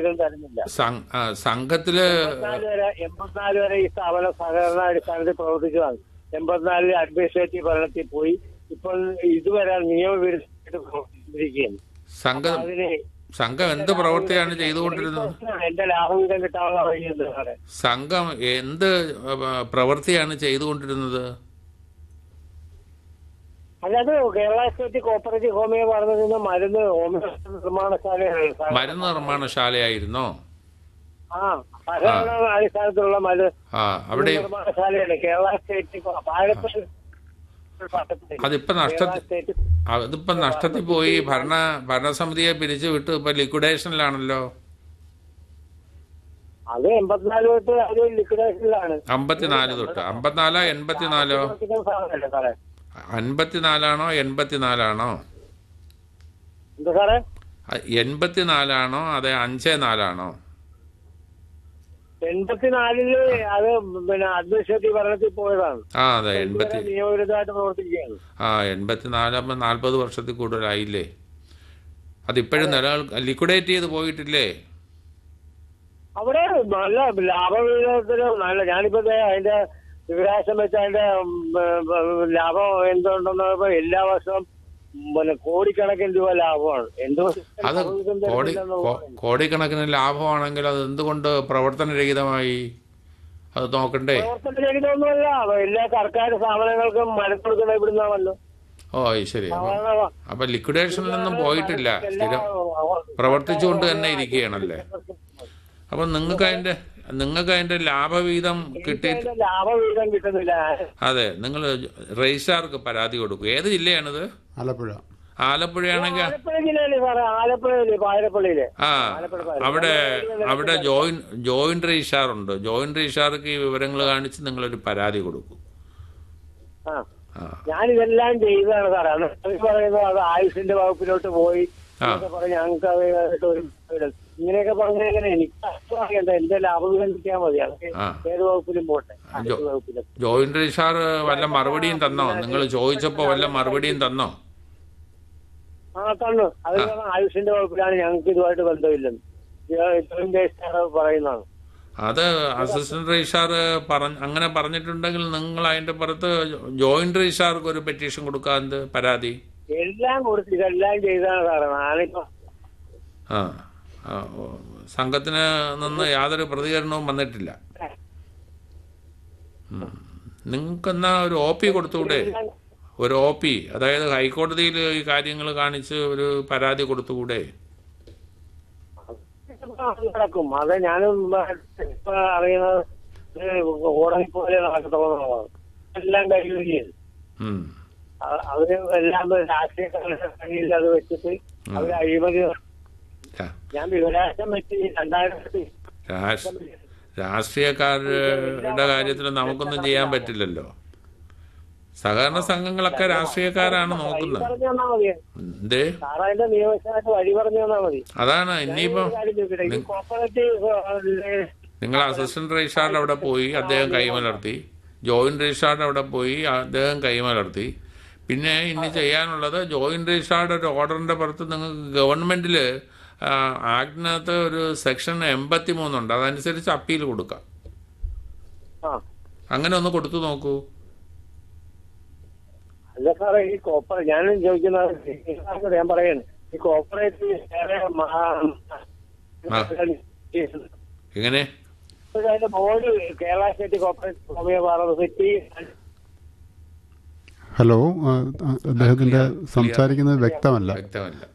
വീതം തരുന്നില്ല സം- ആ, സംഘത്തില് എൺപത്തിനാല് വരെ എൺപത്തിനാല് വരെ ഈ സ്ഥാപനം സഹകരണ അടിസ്ഥാനത്തിൽ പ്രവർത്തിച്ചതാണ് എൺപത്തിനാലിൽ അഡ്മിനിസ്ട്രേറ്റീവ് ഭരണത്തിൽ പോയി ഇപ്പോൾ ഇതുവരെ നിയമവിരുദ്ധമായിട്ട് പ്രവർത്തിച്ചിരിക്കുകയാണ് സംഘം അതിന് സംഘം എന്ത് പ്രവൃത്തിയാണ് ചെയ്തുകൊണ്ടിരുന്നത് എന്റെ ലാഭവിഹിതം കിട്ടാനുള്ള വഴിയുണ്ട് സാറേ സംഘം എന്ത് ആ, പ്രവൃത്തിയാണ് ചെയ്തുകൊണ്ടിരുന്നത് അല്ലാതെ കേരള സ്റ്റേറ്റ് കോപ്പറേറ്റീവ് ഹോമിയോ പറഞ്ഞതിന് മരുന്ന് ഹോമിയോ നിർമ്മാണശാലയാണ് സാർ. മരുന്ന് നിർമ്മാണശാലയായിരുന്നോ ആ സഹകരണ അടിസ്ഥാനത്തിലുള്ള മരുന്ന് ആ അവിടെ നിർമ്മാണശാലയാണ് കേരള സ്റ്റേറ്റ് കോ- പാലപ്പള്ളി പട്ടത്തിൽ. അതിപ്പോ നഷ്ട കേരള സ്റ്റേറ്റ് അതിപ്പോ നഷ്ടത്തിൽ പോയി ഭരണ ഭരണസമിതിയെ പിരിച്ചു വിട്ട് ഇപ്പൊ ലിക്വിഡേഷനിലാണല്ലോ അത് എൺപത്തിനാല് തൊട്ട് അത് ലിക്വിഡേഷനിലാണ് അമ്പത്തിനാല് തൊട്ട് അമ്പത്തിനാലോ എൺപത്തിനാലോ സാറല്ലേ സാറേ അൻപത്തിനാലാണോ എൺപത്തിനാലാണോ എന്താ സാറേ അ- എൺപത്തിനാലാണോ അതെ അഞ്ചേ നാലാണോ എൺപത്തിനാലില് അത് പിന്നെ അഡ്മിനിസ്ട്രേറ്റീവ് ഭരണത്തിൽ പോയതാണ് ആ അതെ എൺപത്തി ഇതുവരെ നിയമവിരുദ്ധമായിട്ട് പ്രവർത്തിക്കുകയാണ് ആ എൺപത്തിനാലാകുമ്പോൾ നാൽപ്പത് വർഷത്തിൽ കൂടുതലായില്ലേ അതിപ്പോഴും നിലനിൽ ലിക്വിഡേറ്റ് ചെയ്ത് പോയിട്ടില്ലേ അവിടെ നല്ല ലാഭവിഹിതത്തിന് നല്ല ഞാനിപ്പോ ദേ അതിന്റെ വിവരാശം വെച്ച് അതിന്റെ ഉം, ഉം, ലാഭം എന്തുണ്ടെന്ന് ഇപ്പൊ എല്ലാ വർഷവും പിന്നെ കോടിക്കണക്കിന് രൂപ ലാഭമാണ് എന്ത് അത് ലാഭവിഹിതം കോടി തരുന്നില്ലെന്ന് കോ- കോടിക്കണക്കിന് ലാഭമാണെങ്കിൽ അത് എന്തുകൊണ്ട് പ്രവർത്തനരഹിതമായി അത് നോക്കണ്ടേ പ്രവർത്തനരഹിതമൊന്നുമല്ല എല്ലാ സർക്കാർ സ്ഥാപനങ്ങൾക്കും മരം കൊടുക്കുന്ന ഇവിടുന്നാണല്ലോ ഓ അത് ശരി അപ്പൊ സാധാരണ അപ്പൊ ലിക്വിഡേഷനിലൊന്നും പോയിട്ടില്ല സ്ഥിരം പ്രവർത്തിച്ചുകൊണ്ട് തന്നെ ഇരിക്കുകയാണല്ലേ അപ്പൊ നിങ്ങൾക്ക് അതിന്റെ നിങ്ങൾക്ക് അതിന്റെ ലാഭവീതം കിട്ടി ഇതിന്റെ ലാഭവിഹിതം കിട്ടുന്നില്ല അതെ നിങ്ങൾ രജിസ്ട്രാർക്ക് പരാതി കൊടുക്കും ഏത് ജില്ലയാണിത് ആലപ്പുഴ ആലപ്പുഴയാണെങ്കിൽ ആലപ്പുഴ ജില്ലയില് സാറേ ആലപ്പുഴയില് പാലപ്പള്ളിയില് ആ അവിടെ അവിടെ ജോയിൻ ജോയിന്റ് രജിസ്ട്രാർ ഉണ്ട് ജോയിന്റ് രജിസ്ട്രാർക്ക് ഈ വിവരങ്ങൾ കാണിച്ച് നിങ്ങളൊരു പരാതി കൊടുക്കും ആ ആ ഞാനിതെല്ലാം ചെയ്തതാണ് സാറേ അത് അവർ പറയുന്നത് അത് ആയുഷിന്റെ വകുപ്പിലോട്ട് പോയി ആ. എന്നൊക്കെ പറഞ്ഞ് ഞങ്ങൾക്ക് അത് ഒരു ഒരു- ഇങ്ങനെയൊക്കെ പറഞ്ഞാൽ എനിക്ക് അർത്ഥം അറിയണ്ട എന്റെ ലാഭവിഹിതം കിട്ടിയാൽ മതി അതൊക്കെ ആ. ഏത് വകുപ്പിലും പോട്ടെ ആയുഷ് ജോ- വകുപ്പിലും ജോയിന്റ് രജിസ്ട്രാർ വല്ല മറുപടിയും തന്നോ നിങ്ങൾ ചോദിച്ചപ്പോ വല്ല മറുപടിയും തന്നോ ആ തന്നു അത് കാരണം ആയുഷിന്റെ വകുപ്പിലാണ് ഞങ്ങൾക്ക് ഇതുമായിട്ട് ബന്ധമില്ലെന്ന് ഇത് ഇത്രയും ദേശക്കാർ പറയുന്നതാണ് അത് അസിസ്റ്റന്റ് രജിസ്ട്രാർ പറഞ്ഞ അങ്ങനെ പറഞ്ഞിട്ടുണ്ടെങ്കിൽ നിങ്ങൾ അതിന്റെ പുറത്ത് ജോയിന്റ് രജിസ്ട്രാർക്ക് ഒരു പെറ്റീഷൻ കൊടുക്കാറുണ്ട് പരാതി എല്ലാം കൊടുത്ത് ഇതെല്ലാം ചെയ്താണ് സാറേ ഞാനിപ്പോ ആ ആ, ഓ, സംഘത്തിന് നിന്ന് യാതൊരു പ്രതികരണവും വന്നിട്ടില്ല നിങ്ങൾക്കെന്നാ ഒരു ഒ പി കൊടുത്തുകൂടെ ഒരു ഒ പി അതായത് ഹൈക്കോടതിയിൽ ഈ കാര്യങ്ങൾ കാണിച്ച് ഒരു പരാതി കൊടുത്തുകൂടെ നടക്കും അത് ഞാനും ഇപ്പൊ അറിയുന്നത് ഓടങ്ങി പോലെ നടക്കത്തോളാണ് എല്ലാം കഴിയുകയും ഉം. അ- അവര് എല്ലാം രാഷ്ട്രീയക്കാരുടെ കയ്യിൽ അത് വെച്ചിട്ട് അവര് അഴിമതി രാ- ഞാൻ വിവരാശം വെച്ച് ഈ രണ്ടായിരത്തി രാഷ്- രാഷ്ട്രീയക്കാരുടെ കാര്യത്തിൽ നമുക്കൊന്നും ചെയ്യാൻ പറ്റില്ലല്ലോ സഹകരണ സംഘങ്ങളൊക്കെ രാഷ്ട്രീയക്കാരാണ് വഴി നോക്കുന്നത് പറഞ്ഞു തന്നാ മതി എന്തേ സാറതിന്റെ നിയമവശമായിട്ട് വഴി പറഞ്ഞു തന്നാ മതി അതാണ് ഇനിയിപ്പം ഒരു കാര്യം ചോദിക്കട്ടെ? ഈ കോപ്പറേറ്റീവ് നിങ്ങൾ അസിസ്റ്റന്റ് രജിസ്ട്രാറിന്റെ അവിടെ പോയി അദ്ദേഹം കൈമലർത്തി ജോയിന്റ് രജിസ്ട്രാറിന്റെ അവിടെ പോയി അദ്ദേഹം കൈമലർത്തി പിന്നെ ഇനി ചെയ്യാനുള്ളത് ജോയിന്റ് രജിസ്ട്രാറുടെ ഒരു ഓർഡറിന്റെ പുറത്ത് നിങ്ങൾക്ക് ഗവൺമെന്റിൽ ആക്ടിനകത്ത് ഒരു സെക്ഷൻ എൺപത്തി മൂന്നുണ്ട് അതനുസരിച്ച് അപ്പീൽ കൊടുക്കാം ആ അങ്ങനെ ഒന്ന് കൊടുത്തു നോക്കൂ അല്ല സാറേ ഈ കോപ്പറ ഞാനും ചോദിക്കുന്നത് ഞാൻ പറയാണ് ഈ കോപ്പറേറ്റീവ് വേറെ ആ. എങ്ങനെ അതിന്റെ board Kerala state cooperative homoeo pharmacy hello ആ, ആ, അദ്ദേഹത്തിന്റെ സംസാരിക്കുന്നത് വ്യക്തമല്ല വ്യക്തമല്ല